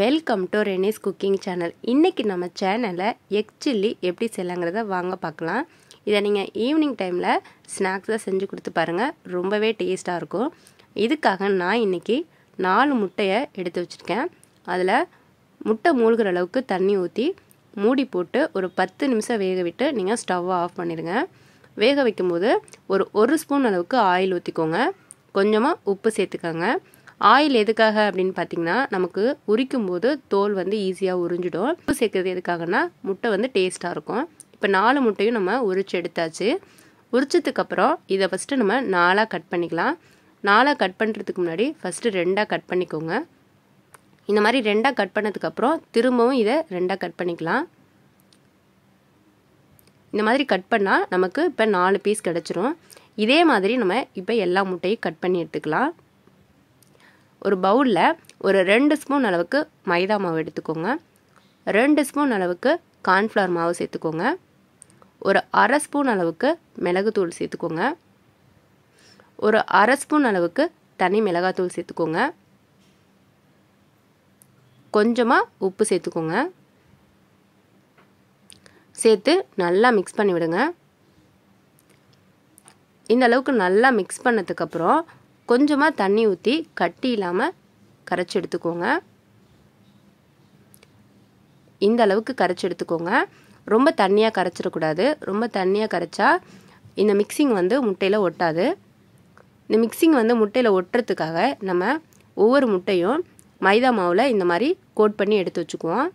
welcome to Renis cooking channel இன்றைக்கி நம்ம சேனலில் எக் சில்லி எப்படி செய்யலாங்கிறத வாங்க பார்க்கலாம் இதை நீங்கள் ஈவினிங் டைமில் ஸ்நாக்ஸாக செஞ்சு கொடுத்து பாருங்கள் ரொம்பவே டேஸ்ட்டாக இருக்கும் இதுக்காக நான் இன்றைக்கி நாலு முட்டையை எடுத்து வச்சுருக்கேன் அதில் முட்டை மூழ்கிற அளவுக்கு தண்ணி ஊற்றி மூடி போட்டு ஒரு பத்து நிமிஷம் வேக விட்டு நீங்கள் ஸ்டவ்வை ஆஃப் பண்ணிடுங்க வேக வைக்கும்போது ஒரு ஒரு ஸ்பூன் அளவுக்கு ஆயில் ஊற்றிக்கோங்க கொஞ்சமாக உப்பு சேர்த்துக்கோங்க ஆயில் எதுக்காக அப்படின்னு பார்த்தீங்கன்னா நமக்கு உரிக்கும் போது தோல் வந்து ஈஸியாக உறிஞ்சிடும் உப்பு சேர்க்கறது எதுக்காகனா முட்டை வந்து டேஸ்ட்டாக இருக்கும் இப்போ நாலு முட்டையும் நம்ம உரிச்சு எடுத்தாச்சு உரிச்சதுக்கப்புறம் இதை ஃபஸ்ட்டு நம்ம நாலாக கட் பண்ணிக்கலாம் நாலாக கட் பண்ணுறதுக்கு முன்னாடி ஃபஸ்ட்டு ரெண்டாக கட் பண்ணிக்கோங்க இந்த மாதிரி ரெண்டாக கட் பண்ணதுக்கப்புறம் திரும்பவும் இதை ரெண்டாக கட் பண்ணிக்கலாம் இந்த மாதிரி கட் பண்ணால் நமக்கு இப்போ நாலு பீஸ் கிடச்சிரும் இதே மாதிரி நம்ம இப்போ எல்லா முட்டையும் கட் பண்ணி எடுத்துக்கலாம் ஒரு பவுலில் ஒரு ரெண்டு ஸ்பூன் அளவுக்கு மைதா மாவு எடுத்துக்கோங்க ரெண்டு ஸ்பூன் அளவுக்கு கார்ன்ஃப்ளவர் மாவு சேர்த்துக்கோங்க ஒரு அரை ஸ்பூன் அளவுக்கு மிளகுத்தூள் சேர்த்துக்கோங்க ஒரு அரை ஸ்பூன் அளவுக்கு தனி மிளகாத்தூள் சேர்த்துக்கோங்க கொஞ்சமாக உப்பு சேர்த்துக்கோங்க சேர்த்து நல்லா மிக்ஸ் பண்ணி விடுங்க இந்த அளவுக்கு நல்லா மிக்ஸ் பண்ணதுக்கப்புறம் கொஞ்சமாக தண்ணி ஊற்றி கட்டி இல்லாமல் கரைச்சி எடுத்துக்கோங்க இந்த அளவுக்கு கரைச்சி எடுத்துக்கோங்க ரொம்ப தண்ணியாக கரைச்சிடக்கூடாது ரொம்ப தண்ணியாக கரைச்சா இந்த மிக்சிங் வந்து முட்டையில் ஒட்டாது இந்த மிக்சிங் வந்து முட்டையில் ஒட்டுறதுக்காக நம்ம ஒவ்வொரு முட்டையும் மைதா மாவில் இந்த மாதிரி கோட் பண்ணி எடுத்து வச்சுக்குவோம்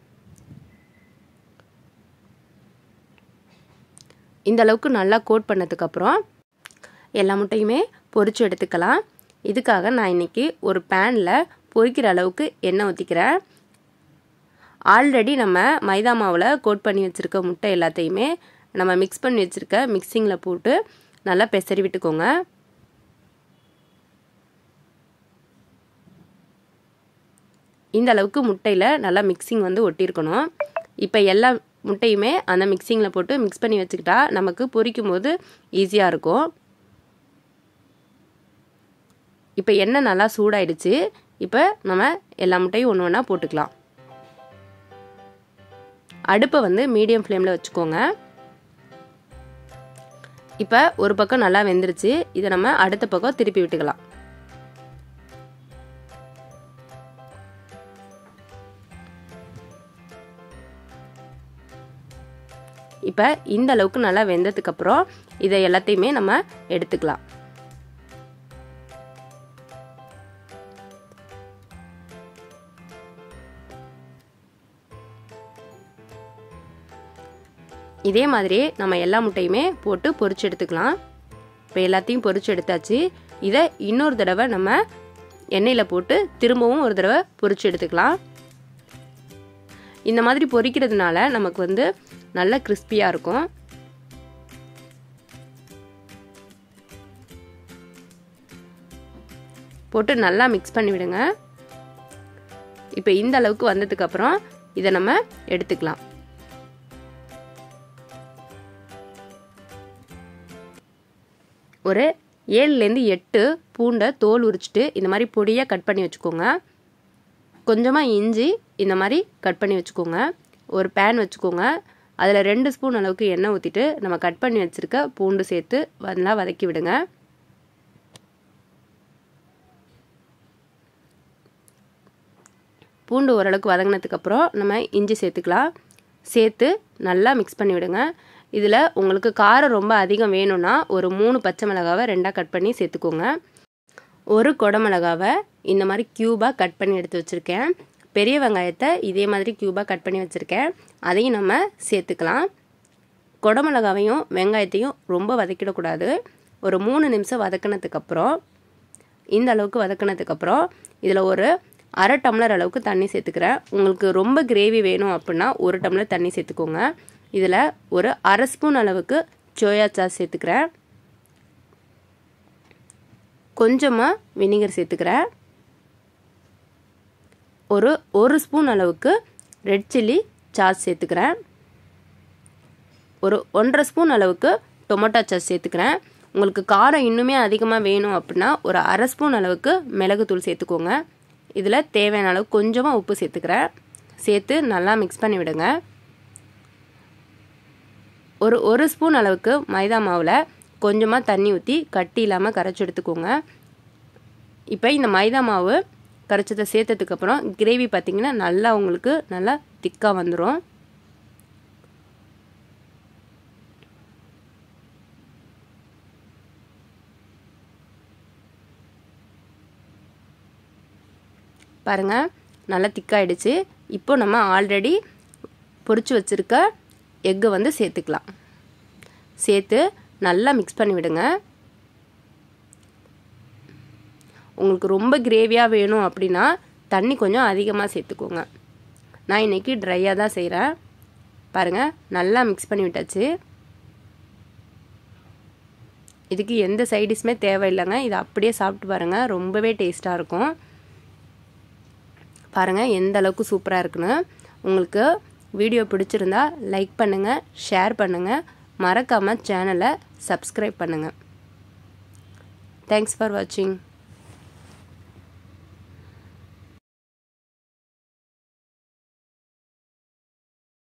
இந்த அளவுக்கு நல்லா கோட் பண்ணதுக்கப்புறம் எல்லா முட்டையுமே பொரித்து எடுத்துக்கலாம் இதுக்காக நான் இன்றைக்கி ஒரு பேனில் பொரிக்கிற அளவுக்கு எண்ணெய் ஊற்றிக்கிறேன் ஆல்ரெடி நம்ம மைதா மாவில் கோட் பண்ணி வச்சுருக்க முட்டை எல்லாத்தையுமே நம்ம மிக்ஸ் பண்ணி வச்சுருக்க மிக்சிங்கில் போட்டு நல்லா பெசரி விட்டுக்கோங்க இந்த அளவுக்கு முட்டையில் நல்லா மிக்சிங் வந்து ஒட்டியிருக்கணும் இப்போ எல்லா முட்டையுமே அந்த மிக்சிங்கில் போட்டு மிக்ஸ் பண்ணி வச்சுக்கிட்டா நமக்கு பொரிக்கும் போது ஈஸியாக இருக்கும் இப்போ எண்ணெய் நல்லா சூடாயிடுச்சு இப்போ நம்ம எல்லா முட்டையும் ஒன்று ஒன்றா போட்டுக்கலாம் அடுப்பை வந்து மீடியம் ஃப்ளேமில் வச்சுக்கோங்க இப்போ ஒரு பக்கம் நல்லா வெந்துருச்சு இதை நம்ம அடுத்த பக்கம் திருப்பி விட்டுக்கலாம் இப்போ இந்த அளவுக்கு நல்லா வெந்ததுக்கப்புறம் இதை எல்லாத்தையுமே நம்ம எடுத்துக்கலாம் இதே மாதிரி நம்ம எல்லா முட்டையுமே போட்டு பொரிச்சு எடுத்துக்கலாம் இப்போ எல்லாத்தையும் பொரிச்சு எடுத்தாச்சு இதை இன்னொரு தடவை நம்ம எண்ணெயில் போட்டு திரும்பவும் ஒரு தடவை பொரிச்சு எடுத்துக்கலாம் இந்த மாதிரி பொரிக்கிறதுனால நமக்கு வந்து நல்ல கிறிஸ்பியாக இருக்கும் போட்டு நல்லா மிக்ஸ் பண்ணி விடுங்க இப்போ இந்த அளவுக்கு வந்ததுக்கப்புறம் இதை நம்ம எடுத்துக்கலாம் ஒரு ஏழுலேருந்து எட்டு பூண்டை தோல் உரிச்சிட்டு இந்த மாதிரி பொடியாக கட் பண்ணி வச்சுக்கோங்க கொஞ்சமாக இஞ்சி இந்த மாதிரி கட் பண்ணி வச்சுக்கோங்க ஒரு பேன் வச்சுக்கோங்க அதில் ரெண்டு ஸ்பூன் அளவுக்கு எண்ணெய் ஊற்றிட்டு நம்ம கட் பண்ணி வச்சுருக்க பூண்டு சேர்த்து நல்லா வதக்கி விடுங்க பூண்டு ஓரளவுக்கு வதங்கினதுக்கப்புறம் நம்ம இஞ்சி சேர்த்துக்கலாம் சேர்த்து நல்லா மிக்ஸ் பண்ணி விடுங்க இதில் உங்களுக்கு காரம் ரொம்ப அதிகம் வேணும்னா ஒரு மூணு பச்சை மிளகாவை ரெண்டாக கட் பண்ணி சேர்த்துக்கோங்க ஒரு குடமிளகாவை இந்த மாதிரி க்யூபாக கட் பண்ணி எடுத்து வச்சுருக்கேன் பெரிய வெங்காயத்தை இதே மாதிரி க்யூபாக கட் பண்ணி வச்சுருக்கேன் அதையும் நம்ம சேர்த்துக்கலாம் குடமிளகாவையும் வெங்காயத்தையும் ரொம்ப வதக்கிடக்கூடாது ஒரு மூணு நிமிஷம் வதக்கினதுக்கப்புறம் இந்த அளவுக்கு வதக்கினதுக்கப்புறம் இதில் ஒரு அரை டம்ளர் அளவுக்கு தண்ணி சேர்த்துக்கிறேன் உங்களுக்கு ரொம்ப கிரேவி வேணும் அப்படின்னா ஒரு டம்ளர் தண்ணி சேர்த்துக்கோங்க இதில் ஒரு அரை ஸ்பூன் அளவுக்கு சோயா சாஸ் சேர்த்துக்கிறேன் கொஞ்சமாக வினிகர் சேர்த்துக்கிறேன் ஒரு ஒரு ஸ்பூன் அளவுக்கு ரெட் சில்லி சாஸ் சேர்த்துக்கிறேன் ஒரு ஒன்றரை ஸ்பூன் அளவுக்கு டொமேட்டோ சாஸ் சேர்த்துக்கிறேன் உங்களுக்கு காரம் இன்னுமே அதிகமாக வேணும் அப்படின்னா ஒரு அரை ஸ்பூன் அளவுக்கு மிளகுத்தூள் சேர்த்துக்கோங்க இதில் தேவையான அளவு கொஞ்சமாக உப்பு சேர்த்துக்கிறேன் சேர்த்து நல்லா மிக்ஸ் பண்ணி விடுங்க ஒரு ஒரு ஸ்பூன் அளவுக்கு மைதா மாவில் கொஞ்சமாக தண்ணி ஊற்றி கட்டி இல்லாமல் கரைச்சி எடுத்துக்கோங்க இப்போ இந்த மைதா மாவு கரைச்சதை சேர்த்ததுக்கப்புறம் கிரேவி பார்த்திங்கன்னா நல்லா உங்களுக்கு நல்லா திக்காக வந்துடும் பாருங்கள் நல்லா திக்காயிடுச்சு இப்போ நம்ம ஆல்ரெடி பொரிச்சு வச்சுருக்க எக்கை வந்து சேர்த்துக்கலாம் சேர்த்து நல்லா மிக்ஸ் பண்ணி விடுங்க உங்களுக்கு ரொம்ப கிரேவியாக வேணும் அப்படின்னா தண்ணி கொஞ்சம் அதிகமாக சேர்த்துக்கோங்க நான் இன்றைக்கி ட்ரையாக தான் செய்கிறேன் பாருங்கள் நல்லா மிக்ஸ் பண்ணி விட்டாச்சு இதுக்கு எந்த சைடிஷுமே தேவையில்லைங்க இதை அப்படியே சாப்பிட்டு பாருங்கள் ரொம்பவே டேஸ்ட்டாக இருக்கும் பாருங்கள் எந்த அளவுக்கு சூப்பராக இருக்குன்னு உங்களுக்கு வீடியோ பிடிச்சிருந்தா லைக் பண்ணுங்கள் ஷேர் பண்ணுங்கள் மறக்காமல் சேனலை சப்ஸ்கிரைப் பண்ணுங்கள் தேங்க்ஸ் ஃபார் வாட்சிங்